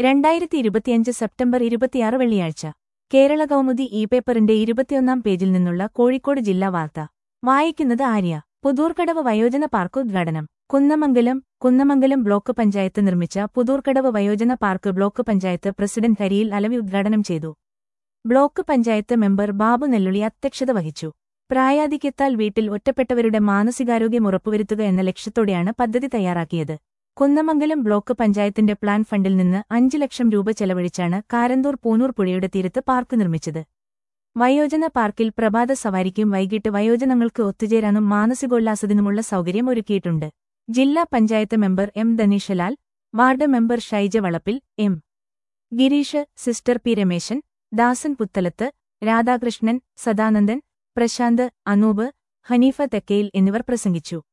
രണ്ടായിരത്തി ഇരുപത്തിയഞ്ച് സെപ്റ്റംബർ ഇരുപത്തിയാറ് വെള്ളിയാഴ്ച കേരള കൗമുദി ഇ പേപ്പറിന്റെ ഇരുപത്തിയൊന്നാം പേജിൽ നിന്നുള്ള കോഴിക്കോട് ജില്ലാ വാർത്ത വായിക്കുന്നത് ആര്യ പുതൂർക്കടവ് വയോജന പാർക്ക് ഉദ്ഘാടനം കുന്നമംഗലം കുന്നമംഗലം ബ്ലോക്ക് പഞ്ചായത്ത് നിർമ്മിച്ച പുതൂർക്കടവ് വയോജന park block panchayat president Hariyil Alavi ഉദ്ഘാടനം ചെയ്തു ബ്ലോക്ക് പഞ്ചായത്ത് മെമ്പർ ബാബു നെല്ലുളി അധ്യക്ഷത വഹിച്ചു പ്രായാധിക്യത്താൽ വീട്ടിൽ ഒറ്റപ്പെട്ടവരുടെ മാനസികാരോഗ്യം ഉറപ്പുവരുത്തുക എന്ന ലക്ഷ്യത്തോടെയാണ് പദ്ധതി തയ്യാറാക്കിയത് കുന്നമംഗലം ബ്ലോക്ക് പഞ്ചായത്തിന്റെ പ്ലാൻ ഫണ്ടിൽ നിന്ന് അഞ്ച് ലക്ഷം രൂപ ചെലവഴിച്ചാണ് കാരന്തൂർ പൂനൂർ പുഴയുടെ തീരത്ത് പാർക്ക് നിർമ്മിച്ചത് വയോജന പാർക്കിൽ പ്രഭാത സവാരിക്കും വൈകിട്ട് വയോജനങ്ങൾക്ക് ഒത്തുചേരാനും മാനസികോല്ലാസത്തിനുമുള്ള സൗകര്യം ഒരുക്കിയിട്ടുണ്ട് ജില്ലാ panchayat member M Dhaneeshlal ward member Shyja Valappil M Gireesh sister P Rameshan Dasan Puthalath Radhakrishnan Sadanandan Prasanth Anoop Haneefa Thekkayil എന്നിവർ പ്രസംഗിച്ചു